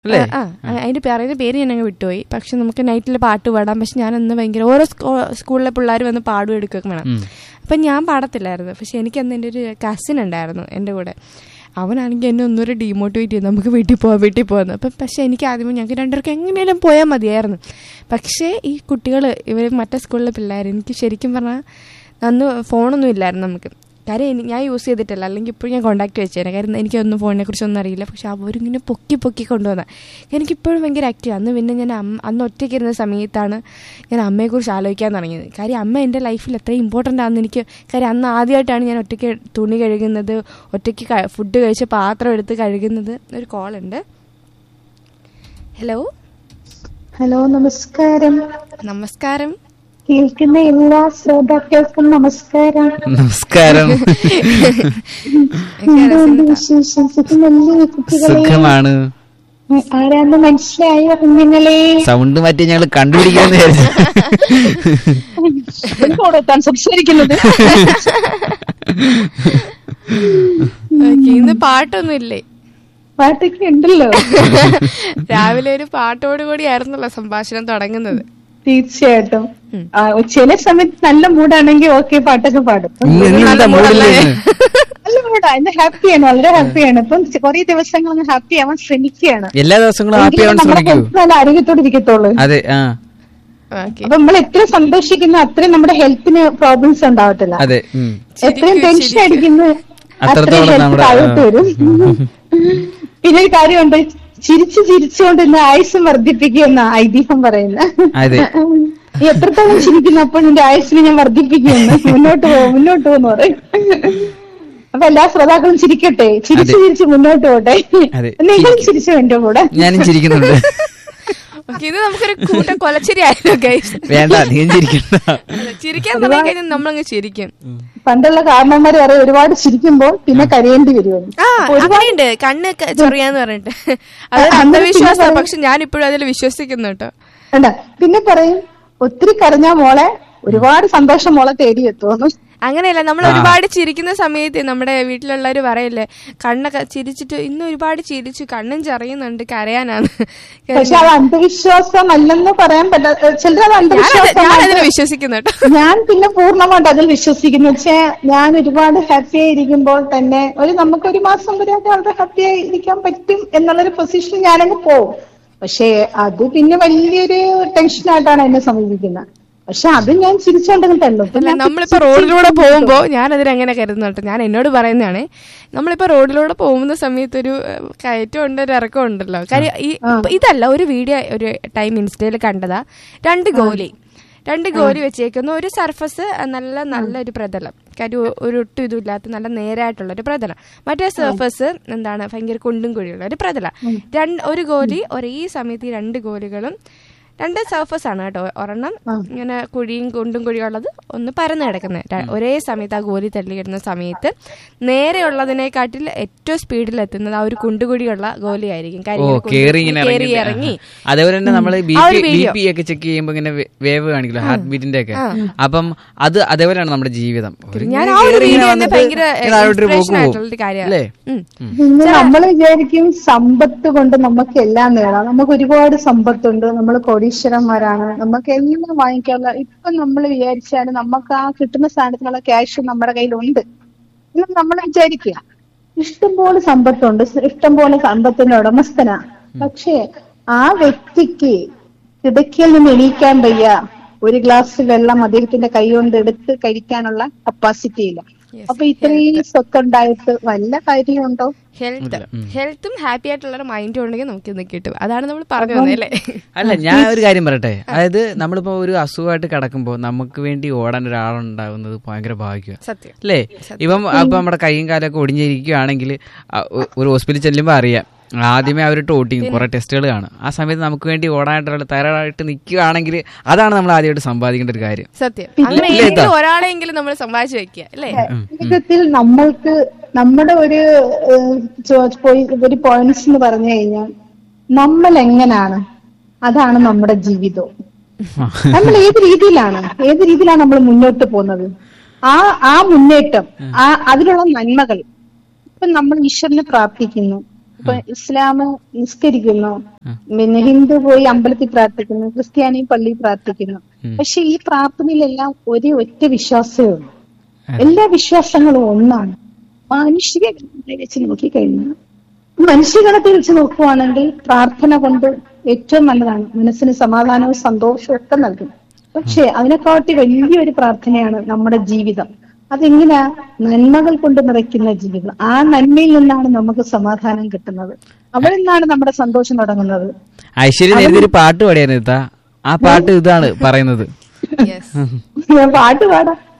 അല്ലേ ആ ആ, അതിന്റെ പറയുന്ന പേര് ഞാൻ അങ്ങ് വിട്ടുപോയി പക്ഷെ നമുക്ക് നൈറ്റിൽ പാട്ട് പാടാം പക്ഷെ ഞാൻ അന്ന് ഭയങ്കര ഓരോ സ്കൂ- സ്കൂളിലെ പിള്ളേർ വന്ന് പാടും എടുക്കുകയൊക്കെ വേണം ഉം. അപ്പം ഞാൻ പാടത്തില്ലായിരുന്നു പക്ഷെ എനിക്ക് അന്ന് എൻ്റെ ഒരു കസിൻ ഉണ്ടായിരുന്നു എൻ്റെ കൂടെ അവനാണെങ്കിൽ എന്നെ ഒന്നുകൂടെ ഡീമോട്ടിവേറ്റ് ചെയ്തു നമുക്ക് വീട്ടിൽ പോവാം വീട്ടിൽ പോകാമെന്ന് അപ്പം പക്ഷേ എനിക്ക് ആദ്യമേ ഞങ്ങൾക്ക് രണ്ടുപേർക്ക് എങ്ങനെയാലും പോയാൽ മതിയായിരുന്നു പക്ഷേ ഈ കുട്ടികൾ ഇവർ മറ്റേ സ്കൂളിലെ പിള്ളേർ എനിക്ക് ശരിക്കും പറഞ്ഞാൽ അന്ന് ഫോണൊന്നും ഇല്ലായിരുന്നു നമുക്ക് കാര്യം എനി- ഞാൻ യൂസ് ചെയ്തിട്ടില്ല അല്ലെങ്കിൽ ഇപ്പോഴും ഞാൻ കോൺടാക്ട് വെച്ചേനെ കാര്യം എനിക്കൊന്നും ഫോണിനെ കുറിച്ചൊന്നും അറിയില്ല പക്ഷെ അവരിങ്ങനെ പൊക്കി പൊക്കി കൊണ്ടുവന്ന എനിക്കിപ്പോഴും ഭയങ്കര ആക്റ്റീവ് അന്ന് പിന്നെ ഞാൻ അമ്മ അന്ന് ഒറ്റയ്ക്ക് ഇരുന്ന സമയത്താണ് ഞാൻ അമ്മയെക്കുറിച്ച് ആലോചിക്കാൻ തുടങ്ങിയത് കാര്യം അമ്മ എൻ്റെ ലൈഫിൽ എത്ര ഇമ്പോർട്ടൻ്റ് ആണെന്ന് എനിക്ക് കാര്യം അന്ന് ആദ്യമായിട്ടാണ് ഞാൻ ഒറ്റയ്ക്ക് തുണി കഴുകുന്നത് ഒറ്റയ്ക്ക് ക- ഫുഡ് കഴിച്ച് പാത്രം എടുത്ത് കഴുകുന്നത് ഒരു കോളുണ്ട് ഹലോ ഹലോ നമസ്കാരം നമസ്കാരം കേൾക്കുന്ന എല്ലാ ശ്രോതാക്കൾക്കും നമസ്കാരം നമസ്കാരം എന്തുകൊണ്ട് വിശേഷം സുഖമല്ലേ കുട്ടികളെ സുഖമാണ് ആരാന്ന് മനസ്സിലായോ കുഞ്ഞുങ്ങളെ സൗണ്ട് മാറ്റി ഞങ്ങൾ കണ്ടുപിടിക്കാന്ന് വിചാരിച്ചു താൻ സംസാരിക്കുന്നത് ഓക്കെ ഇന്ന് പാട്ടൊന്നും ഇല്ലേ പാട്ടൊക്കെ ഉണ്ടല്ലോ രാവിലെ ഒരു പാട്ടോട് കൂടി ആയിരുന്നല്ലോ സംഭാഷണം തുടങ്ങുന്നത് തീർച്ചയായിട്ടും ആ, ചില സമയത്ത് നല്ല മൂഡാണെങ്കിൽ ഓക്കെ പാട്ടൊക്കെ പാടും ഇന്ന് ഇന്ന് എന്താ മൂടില്ലേ ഇന്ന്? നല്ല മൂഡാ ഇന്ന് ഹാപ്പിയാണ് വളരെ ഹാപ്പിയാണ് ഇപ്പം കുറെ ദിവസങ്ങൾ ഹാപ്പി ആവാൻ ശ്രമിക്കുകയാണ് എല്ലാ ദിവസങ്ങളും ഹാപ്പി എങ്കിലും ആവാൻ നമ്മുടെ ശ്രമിക്കൂ health നല്ല ആരോഗ്യത്തോടെ ഇരിക്കത്തുള്ളൂ അതെ ആ ഓക്കെ അപ്പൊ നമ്മൾ എത്ര സന്തോഷിക്കുന്നു അത്രയും നമ്മുടെ ഹെൽത്തിന് പ്രോബ്ലംസ് ഉണ്ടാവത്തില്ല അതെ ഉം. എത്രയും ടെൻഷൻ അടിക്കുന്നു അത്രയും അത്രത്തോളം ഹെൽത്ത് നമ്മുടെ, താഴോട്ട് ആ. വരും പിന്നെ ഒരു കാര്യമുണ്ട് ചിരിച്ചു ചിരിച്ചുകൊണ്ട് ഇന്ന് ആയുസ്സും വർദ്ധിപ്പിക്കുമെന്ന ഐതിഹ്യം പറയുന്ന അതെ. നീ എത്രത്തോളം ചിരിക്കുന്നു അപ്പോൾ നിന്റെ ആയുസ്സിനെ ഞാൻ വർദ്ധിപ്പിക്കുമെന്ന് മുന്നോട്ട് പോകും മുന്നോട്ട് പോകുന്നു പറയും അപ്പൊ എല്ലാ ശ്രോതാക്കളും ചിരിക്കട്ടെ ചിരിച്ചു അതെ. ചിരിച്ച് മുന്നോട്ട് പോട്ടെ അതെ. നിങ്ങൾ ചിരിച്ചു എന്റെ കൂടെ ഞാനും ചിരിക്കുന്നുണ്ട് ഓക്കെ ഇത് നമുക്കൊരു കൂട്ട കൊലച്ചിരി ആയല്ലോ ഗൈസ് വേണ്ട നീ ചിരിക്കണ്ട ചിരിക്കാൻ തുടങ്ങി കഴിഞ്ഞാൽ നമ്മളങ്ങ് ചിരിക്കും പണ്ടുള്ള കാരണന്മാര് പറയും ഒരുപാട് ചിരിക്കുമ്പോൾ പിന്നെ കരയേണ്ടി വരുമെന്ന് ആ അങ്ങനെയുണ്ട് കണ്ണ് ക- ചൊറിയാന്ന് പറഞ്ഞിട്ട് അത് ആ, അന്ധവിശ്വാസം പിന്നെ പക്ഷെ ഞാൻ ഇപ്പോഴും അതിൽ വിശ്വസിക്കുന്നു കേട്ടോ വേണ്ട പിന്നെ പറയും ഒത്തിരി കരഞ്ഞ മോളെ ഒരുപാട് സന്തോഷം മോളെ തേടി എത്തുമെന്ന് അങ്ങനെയല്ല നമ്മൾ ഒരുപാട് ചിരിക്കുന്ന സമയത്ത് നമ്മുടെ വീട്ടിലുള്ളവർ പറയല്ലേ കണ്ണൊക്കെ ചിരിച്ചിട്ട് ഇന്ന് ഒരുപാട് ചിരിച്ചു കണ്ണും ചറിയുന്നുണ്ട് കരയാനാണ് പക്ഷെ അത് അന്ധവിശ്വാസം അല്ലെന്ന് പറയാൻ പറ്റാ ചിലർ അത് ഞാൻ ഞാൻ അതിൽ അന്ധവിശ്വാസം വിശ്വസിക്കുന്നു കേട്ടോ ഞാൻ പിന്നെ പൂർണ്ണമായിട്ട് അതിൽ വിശ്വസിക്കുന്നു പക്ഷെ ഞാൻ ഒരുപാട് ഹാപ്പി ആയിരിക്കുമ്പോൾ തന്നെ ഒരു നമുക്ക് ഒരു മാസം വരെ അത് വളരെ ഹാപ്പി ആയി ഇരിക്കാൻ പറ്റും എന്നുള്ളൊരു പൊസിഷൻ ഞാനങ്ങ് പോവും പക്ഷെ അത് പിന്നെ വലിയൊരു ടെൻഷനായിട്ടാണ് എന്നെ സമീപിക്കുന്നത് പക്ഷെ അത് ഞാൻ ചിരിച്ചോണ്ടിരുന്നല്ലോ അല്ല നമ്മളിപ്പോ റോഡിലൂടെ പോകുമ്പോ ഞാൻ അതിലങ്ങനെ കരുതുന്നുണ്ട് ഞാൻ എന്നോട് പറയുന്നതാണ് നമ്മളിപ്പോ റോഡിലൂടെ പോകുന്ന സമയത്ത് ഒരു ഏഹ്, കയറ്റം ഉണ്ട് ഒരു ഇറക്കം ഉണ്ടല്ലോ കാര്യം ഈ ഇപ്പൊ ഇതല്ല ഒരു വീഡിയോ ഒരു ടൈം ഇൻസ്റ്റയിൽ കണ്ടതാ രണ്ട് ഗോലി രണ്ട് ഗോലി വെച്ചേക്കുന്ന ഒരു സർഫസ് നല്ല നല്ലൊരു പ്രതലം കാര്യം ഒ- ഒരു ഒട്ടും ഇതും ഇല്ലാത്ത നല്ല നേരായിട്ടുള്ള ഒരു പ്രതലം മറ്റേ സർഫസ് എന്താണ് ഭയങ്കര കുണ്ടും കുഴിയുള്ള ഒരു പ്രതലം രണ്ട് ഒരു ഗോലി ഒരേ സമയത്ത് ഈ രണ്ട് ഗോലികളും രണ്ട് സർഫസ് ആണ് കേട്ടോ ഒരെണ്ണം ഇങ്ങനെ കുഴിയും കുണ്ടും കുഴിയും ഉള്ളത് ഒന്ന് പരന്ന് കിടക്കുന്നത് ഒരേ സമയത്ത് ആ ഗോലി തള്ളിയിടുന്ന സമയത്ത് നേരെയുള്ളതിനെക്കാട്ടിൽ ഏറ്റവും സ്പീഡിൽ എത്തുന്നത് ആ ഒരു കുണ്ടുകുഴിയുള്ള ഗോലിയായിരിക്കും ഓ കാര്യം ഇങ്ങനെ കുണ്ട് കേറി ഇങ്ങനെ കേറി ഇറങ്ങി ഇറങ്ങി അതേപോലെ തന്നെ നമ്മള് ബി ആ പി ഒരു ബി video. പി ഒക്കെ ചെക്ക് ചെയ്യുമ്പോ ഇങ്ങനെ വേവ് കാണിക്കില്ല ഹാർട്ട് ബീറ്റിന്റെ ഒക്കെ അപ്പം അത് അതേപോലെയാണ് നമ്മുടെ ജീവിതം ഒരു ഞാൻ ഇങ്ങനെ ആ ഒരു കേറി ഇങ്ങനെ വീഡിയോ തന്നെ വന്നിട്ട് ഭയങ്കര ഇങ്ങനെ താഴോട്ടൊരു പോക്ക് ഇൻസ്പിറേഷൻ പോകും. ആയിട്ടുള്ള ഒരു കാര്യമാണ് അല്ലേ ഉം. പിന്നെ നമ്മൾ വിചാരിക്കും സമ്പത്ത് കൊണ്ട് നമുക്ക് എല്ലാം നേടാം നമുക്ക് ഒരുപാട് സമ്പത്തുണ്ട് നമ്മൾ കോടീശ്വരന്മാരാണ് നമുക്ക് എല്ലാം വാങ്ങിക്കാനുള്ള ഇപ്പൊ നമ്മൾ വിചാരിച്ചാലും നമുക്ക് ആ കിട്ടുന്ന സാധനത്തിനുള്ള ക്യാഷ് നമ്മുടെ കയ്യിലുണ്ട് എന്ന് നമ്മൾ വിചാരിക്കുക ഇഷ്ടംപോലെ സമ്പത്തുണ്ട് ഇഷ്ടംപോലെ സമ്പത്തിന്റെ ഉടമസ്ഥനാ പക്ഷേ ആ വ്യക്തിക്ക് കിടക്കയിൽ നിന്ന് എണീക്കാൻ വയ്യ ഒരു ഗ്ലാസ് വെള്ളം അദ്ദേഹത്തിന്റെ കൈ കൊണ്ട് എടുത്ത് കഴിക്കാനുള്ള കപ്പാസിറ്റി ഇല്ല അപ്പൊ ഇത്രയും സ്വത്തുണ്ടായിട്ട് വല്ല കാര്യമുണ്ടോ ഹെൽത്ത് ഹെൽത്തും ഹാപ്പി ആയിട്ടുള്ള ഒരു മൈൻഡും ഉണ്ടെങ്കിൽ നമുക്ക് ഇന്ന് കിട്ടും അതാണ് നമ്മൾ പറഞ്ഞു വന്നേ അല്ലേ അല്ല ഞാൻ ഒരു കാര്യം പറയട്ടെ അതായത് നമ്മളിപ്പോ ഒരു അസുഖമായിട്ട് കിടക്കുമ്പോ നമുക്ക് വേണ്ടി ഓടാൻ ഒരാളുണ്ടാവുന്നത് ഭയങ്കര ഭാഗ്യം സത്യം അല്ലേ ഇപ്പം അപ്പൊ നമ്മുടെ കൈയും കാലൊക്കെ ഒടിഞ്ഞിരിക്കുകയാണെങ്കിൽ ഒരു ഹോസ്പിറ്റലിൽ ചെല്ലുമ്പോൾ അറിയാം ആദ്യമേ അവർ ടോട്ടിങ് കുറെ ടെസ്റ്റുകൾ കാണും ആ സമയത്ത് നമുക്ക് വേണ്ടി ഓടാനായിട്ട് തയ്യാറായിട്ട് നിൽക്കുകയാണെങ്കിൽ അതാണ് നമ്മൾ ആദ്യമായിട്ട് സമ്പാദിക്കേണ്ട ഒരു കാര്യം സത്യം അങ്ങനെ ഇല്ലേ, ഏതെങ്കിലും ഇതാ. ഒരാളെങ്കിലും നമ്മൾ സമ്പാദിച്ചു വെക്കുക അല്ലേ ജീവിതത്തിൽ നമ്മൾക്ക് നമ്മുടെ ഒരു ഏഹ്, ചോ- പോയി- ഒരു പോയിന്റ്സ് എന്ന് പറഞ്ഞു കഴിഞ്ഞാൽ നമ്മൾ എങ്ങനാണ് അതാണ് നമ്മുടെ ജീവിതം നമ്മൾ ഏത് രീതിയിലാണ് ഏത് രീതിയിലാണ് നമ്മൾ മുന്നോട്ട് പോകുന്നത് ആ ആ മുന്നേറ്റം ആ അതിലുള്ള നന്മകൾ ഇപ്പൊ നമ്മൾ ഈശ്വരനെ പ്രാർത്ഥിക്കുന്നു ഇപ്പൊ ഇസ്ലാം നിസ്കരിക്കുന്നു പിന്നെ ഹിന്ദു പോയി അമ്പലത്തിൽ പ്രാർത്ഥിക്കുന്നു ക്രിസ്ത്യാനി പള്ളിയിൽ പ്രാർത്ഥിക്കുന്നു പക്ഷെ ഈ പ്രാർത്ഥനയിലെല്ലാം ഒരേ ഒറ്റ വിശ്വാസമേ ഉള്ളൂ എല്ലാ വിശ്വാസങ്ങളും ഒന്നാണ് മാനുഷിക ഗണത്തെ വെച്ച് നോക്കിക്കഴിഞ്ഞാൽ മനുഷ്യഗണത്തെ വെച്ച് നോക്കുവാണെങ്കിൽ പ്രാർത്ഥന കൊണ്ട് ഏറ്റവും നല്ലതാണ് മനസ്സിന് സമാധാനവും സന്തോഷവും ഒക്കെ നൽകും പക്ഷെ അതിനെക്കാട്ടി വലിയൊരു പ്രാർത്ഥനയാണ് നമ്മുടെ ജീവിതം അതെങ്ങനെയാ നന്മകൾ കൊണ്ട് നിറയ്ക്കുന്ന ജീവിതം ആ നന്മയിൽ നിന്നാണ് നമുക്ക് സമാധാനം കിട്ടുന്നത് അവിടെ നിന്നാണ് നമ്മുടെ സന്തോഷം തുടങ്ങുന്നത് ഐശ്വര്യ നേരത്തെ ഒരു പാട്ട് പാടിയായിരുന്നു ഇത്ത ആ പാട്ട് ഇതാണ് പറയുന്നത് യെസ് ഞാൻ പാട്ട് പാടാം